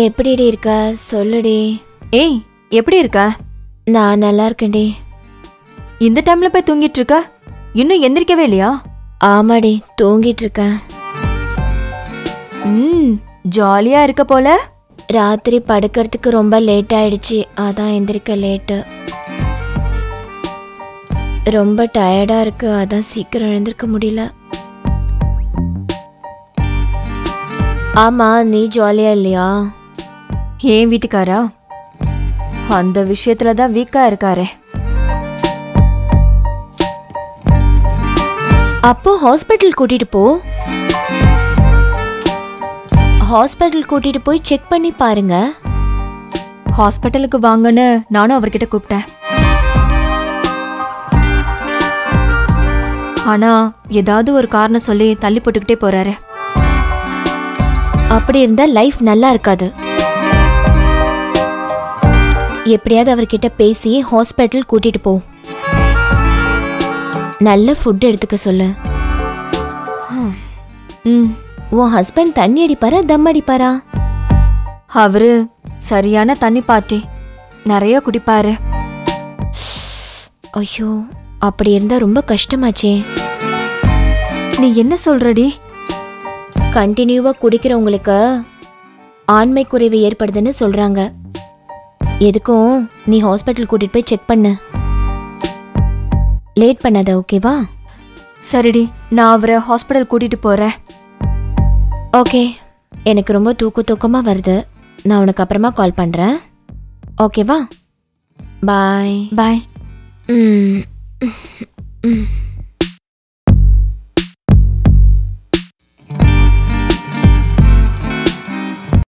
எப்படிடி இருக்க சொல்லுடி ஏய் எப்படி இருக்க நான் நல்லா இருக்கேன்டி இந்த டைம்ல போய் தூங்கிட்டு இருக்க இன்னும் எந்திரிக்கவே இல்லையா ஆமாடி தூங்கிட்டு இருக்கேன் ம் ஜாலியா இருக்க போல ராத்திரி படுக்கிறதுக்கு ரொம்ப லேட் ஆயிடுச்சு அதான் எந்திரிக்க லேட்டு ரொம்ப டயர்டா இருக்கு அதான் சீக்கிரம் எழுந்திருக்க முடியல ஆமா நீ ஜாலியா இல்லையா ஏன் வீட்டுக்காரா அந்த விஷயத்துல தான் வீக்கா இருக்காரே அப்போ ஹாஸ்பிட்டல் கூட்டிட்டு போ ஹாஸ்பிட்டல் கூட்டிட்டு போய் செக் பண்ணி பாருங்க ஹாஸ்பிட்டலுக்கு வாங்கன்னு நானும் அவர்கிட்ட கூப்பிட்டேன் ஆனா ஏதாவது ஒரு காரணம் சொல்லி தள்ளி போட்டுக்கிட்டே போறாரு அப்படி இருந்தா லைஃப் நல்லா இருக்காது எப்படியாவது அவர்கிட்ட பேசி ஹாஸ்பிட்டல் கூட்டிட்டு போ நல்ல ஃபுட் எடுத்துக்க சொல்லு ம் உன் ஹஸ்பண்ட் தண்ணி அடிப்பாரா தம் அடிப்பாரா அவரு சரியான தண்ணி பாட்டி நிறைய குடிப்பாரு ஐயோ அப்படி இருந்தா ரொம்ப கஷ்டமாச்சே நீ என்ன சொல்றடி கண்டினியூவா குடிக்கிறவங்களுக்கு ஆண்மை குறைவு ஏற்படுதுன்னு சொல்றாங்க எதுக்கும் நீ ஹாஸ்பிட்டல் கூட்டிட்டு போய் செக் பண்ணு லேட் பண்ணாத ஓகேவா சரிடி நான் அவரை ஹாஸ்பிட்டல் கூட்டிட்டு போறேன் ஓகே எனக்கு ரொம்ப தூக்கு தூக்கமா வருது நான் உனக்கு அப்புறமா கால் பண்றேன் ஓகேவா பாய் பாய் ம் ம்